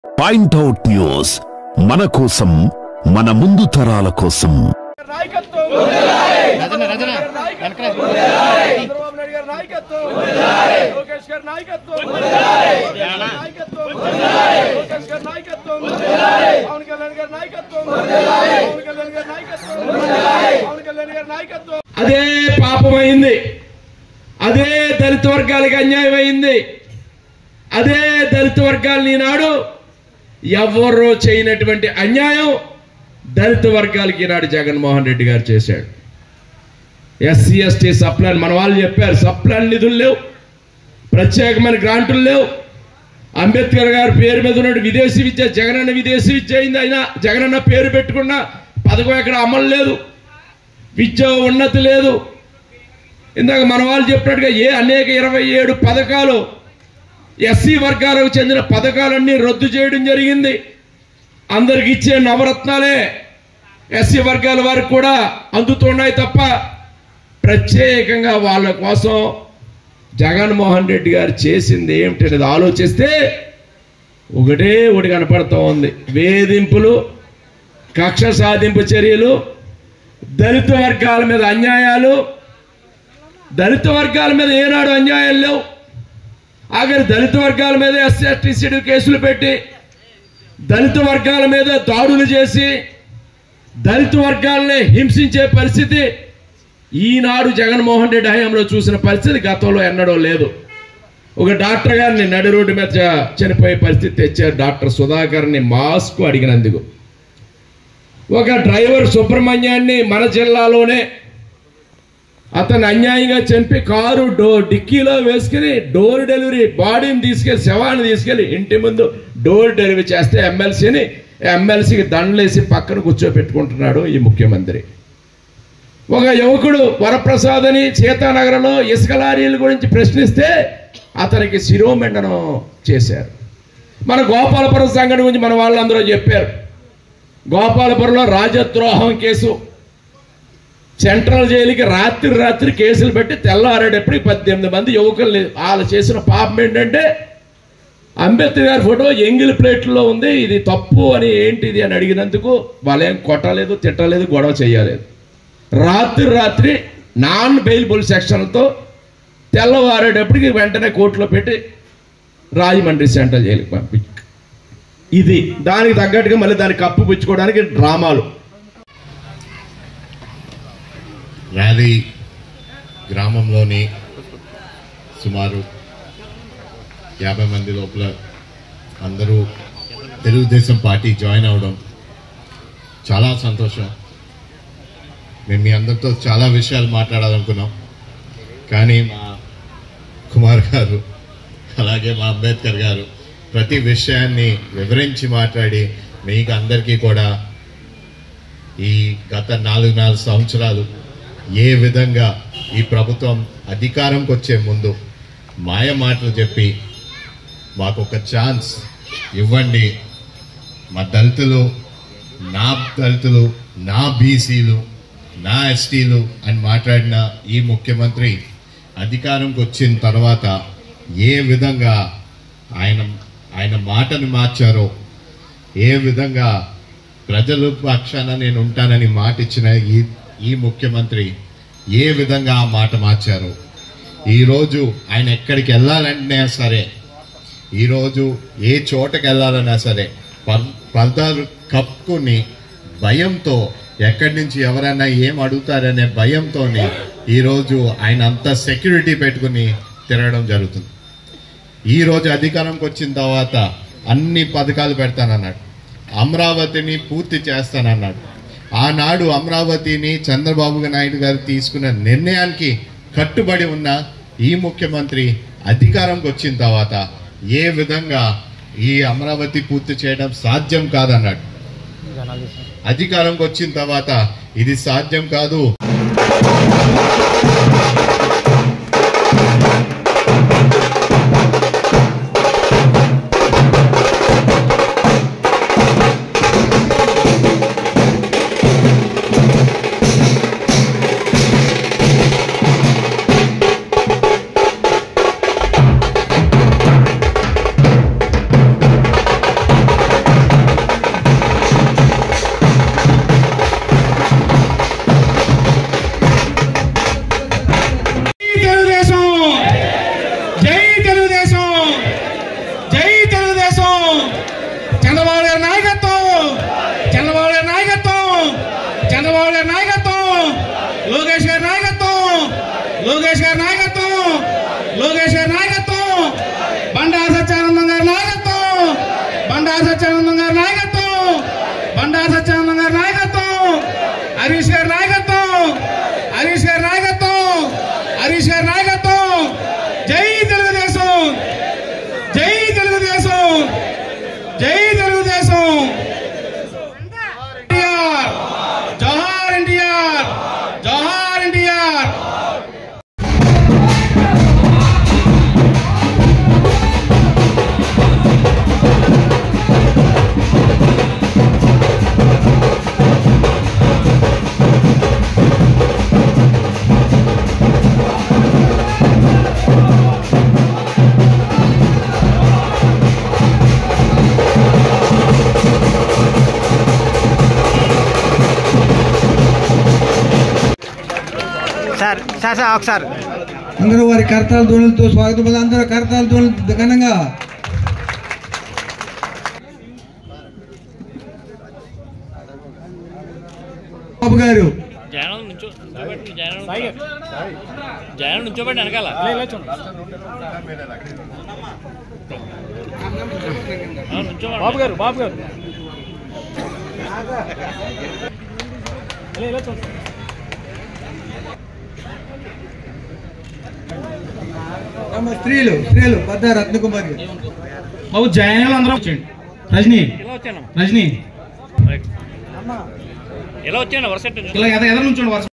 Point out news మన కోసం మన ముందు తరాల కోసం నాయకత్వం రజన రజన నాయకత్వం చంద్రబాబు నాయుడు గారి నాయకత్వం లోకేష్ గారి నాయకత్వం నాయకత్వం లోకేష్ గారి నాయకత్వం పవన్ కళ్యాణ్ గారి నాయకత్వం పవన్ కళ్యాణ్ గారి నాయకత్వం పవన్ కళ్యాణ్ గారి నాయకత్వం అదే పాపమైంది అదే దళిత వర్గాలకి అన్యాయం అయింది అదే దళిత వర్గాలను ఈనాడు ఎవరో చేయనటువంటి అన్యాయం దళిత వర్గాలకి ఈనాడు జగన్మోహన్ రెడ్డి గారు చేశాడు ఎస్సీ ఎస్టీ సప్లాన్ మన వాళ్ళు చెప్పారు సప్లాన్ నిధులు లేవు ప్రత్యేకమైన గ్రాంటులు లేవు అంబేద్కర్ గారి పేరు మీద ఉన్న విదేశీ విద్య జగనన్న విదేశీ విద్య అయింది అయినా జగనన్న పేరు పెట్టుకున్న పథకం ఎక్కడ అమలు లేదు విద్య ఉన్నతి లేదు ఇందాక మన వాళ్ళు చెప్పినట్టుగా ఏ అనేక ఇరవై ఏడు పథకాలు ఎస్సీ వర్గాలకు చెందిన పథకాలన్నీ రద్దు చేయడం జరిగింది అందరికి ఇచ్చే నవరత్నాలే ఎస్సీ వర్గాల వారికి కూడా అందుతున్నాయి తప్ప ప్రత్యేకంగా వాళ్ళ కోసం జగన్మోహన్ రెడ్డి గారు చేసింది ఏమిటనేది ఆలోచిస్తే ఒకటే ఒకటి కనపడుతూ ఉంది వేధింపులు కక్ష సాధింపు చర్యలు దళిత వర్గాల మీద అన్యాయాలు దళిత వర్గాల మీద ఏనాడు అన్యాయాలు లేవు ఆఖరి దళిత వర్గాల మీద ఎస్సీ ఎస్టీ షెడ్యూల్ కేసులు పెట్టి దళిత వర్గాల మీద దాడులు చేసి దళిత వర్గాలని హింసించే పరిస్థితి ఈనాడు జగన్మోహన్ రెడ్డి హయాంలో చూసిన పరిస్థితి గతంలో ఎన్నడూ లేదు ఒక డాక్టర్ గారిని నడి రోడ్డు మీద చ- చనిపోయే పరిస్థితి తెచ్చారు డాక్టర్ సుధాకర్ని మాస్క్ అడిగినందుకు ఒక డ్రైవర్ సుబ్రహ్మణ్యాన్ని మన జిల్లాలోనే అతను అన్యాయంగా చంపి కారు డో డిక్కీలో వేసుకుని డోర్ డెలివరీ బాడీని తీసుకెళ్లి శవాన్ని తీసుకెళ్లి ఇంటి ముందు డోర్ డెలివరీ చేస్తే ఎమ్మెల్సీని ఎమ్మెల్సీకి దండలేసి పక్కన కూర్చోపెట్టుకుంటున్నాడు ఈ ముఖ్యమంత్రి ఒక యువకుడు వరప్రసాద్ అని సీతానగరంలో ఇసుక లారీల గురించి ప్రశ్నిస్తే అతనికి శిరోమండనం చేశారు మన గోపాలపురం సంఘటన గురించి మన వాళ్ళందరూ చెప్పారు గోపాలపురంలో రాజద్రోహం కేసు సెంట్రల్ జైలుకి రాత్రి రాత్రి కేసులు పెట్టి తెల్లారేటప్పుడు పద్దెనిమిది మంది యువకుల్ని వాళ్ళు చేసిన పాపం ఏంటంటే అంబేద్కర్ గారి ఫోటో ఎంగిల్ ప్లేట్లో ఉంది ఇది తప్పు అని ఏంటిది అని అడిగినందుకు వాళ్ళేం కొట్టలేదు తిట్టలేదు గొడవ చేయలేదు రాత్రి రాత్రి నాన్ బెయిల్బుల్ సెక్షన్లతో తెల్లవారేటప్పటికి వెంటనే కోర్టులో పెట్టి రాజమండ్రి సెంట్రల్ జైలుకి పంపి ఇది దానికి తగ్గట్టుగా మళ్ళీ దాన్ని కప్పు పుచ్చుకోవడానికి డ్రామాలు ర్యాలీ గ్రామంలోని సుమారు యాభై మంది లోపల అందరూ తెలుగుదేశం పార్టీ జాయిన్ అవడం చాలా సంతోషం మేము మీ అందరితో చాలా విషయాలు మాట్లాడాలనుకున్నాం కానీ మా కుమార్ గారు అలాగే మా అంబేద్కర్ గారు ప్రతి విషయాన్ని వివరించి మాట్లాడి మీకు అందరికీ కూడా ఈ గత నాలుగు నాలుగు సంవత్సరాలు ఏ విధంగా ఈ ప్రభుత్వం అధికారంకి వచ్చే ముందు మాయ మాటలు చెప్పి మాకు ఒక ఛాన్స్ ఇవ్వండి మా దళితులు నా దళితులు నా బీసీలు నా ఎస్టీలు అని మాట్లాడిన ఈ ముఖ్యమంత్రి అధికారంకి వచ్చిన తర్వాత ఏ విధంగా ఆయన ఆయన మాటను మార్చారో ఏ విధంగా ప్రజలు పక్షాన నేను ఉంటానని మాట ఇచ్చిన ఈ ఈ ముఖ్యమంత్రి ఏ విధంగా ఆ మాట మార్చారు ఈరోజు ఆయన ఎక్కడికి వెళ్ళాలంటే సరే ఈరోజు ఏ చోటకి వెళ్ళాలన్నా సరే పర్- పర్దాలు కప్పుకొని భయంతో ఎక్కడి నుంచి ఎవరైనా ఏం అడుగుతారనే భయంతో ఈరోజు ఆయన అంత సెక్యూరిటీ పెట్టుకుని తిరగడం జరుగుతుంది ఈ రోజు అధికారంకి వచ్చిన తర్వాత అన్ని పథకాలు పెడతానన్నాడు అమరావతిని పూర్తి చేస్తానన్నాడు ఆనాడు అమరావతిని చంద్రబాబు నాయుడు గారు తీసుకున్న నిర్ణయానికి కట్టుబడి ఉన్న ఈ ముఖ్యమంత్రి అధికారంకి వచ్చిన తర్వాత ఏ విధంగా ఈ అమరావతి పూర్తి చేయడం సాధ్యం కాదన్నాడు అధికారంకి వచ్చిన తర్వాత ఇది సాధ్యం కాదు లోకేష్ గారి నాయకత్వం లోకేష్ గారి నాయకత్వం బండా సత్యానందం గారి నాయకత్వం బండా సత్యానందం గారి నాయకత్వం బండా సత్యానందం గారి నాయకత్వం హరీష్ గారి నాయకత్వం హరీష్ గారి నాయకత్వం హరీష్ గారి నాయకత్వం జై తెలుగుదేశం జై తెలుగుదేశం జై తెలుగుదేశం ఎన్టీఆర్ జోహార్ ఎన్టీఆర్ జోహార్ ఎన్టీఆర్ సార్ సార్ సార్ ఒకసారి అందరూ వారి కర్తాల ధ్వనులతో స్వాగతం పలికి అందరూ కర్తాల ధ్వనులు ఘనంగా బాబు గారు జనం నుంచో నుంచోబెట్టి జనం జనం నుంచోబెట్టి వెనకాల బాబు గారు బాబు గారు ನಮ್ಮ స్త్రీలు స్త్రీలు పెద్ద రత్నకుమారి గారు. బాబు జయనాలు అందరూ వచ్చేయండి రజనీ ఇలా వచ్చాను రజనీ ఇలా వచ్చాను వరుస ఇలా ఎద ఎదరు నుంచోండి వరుస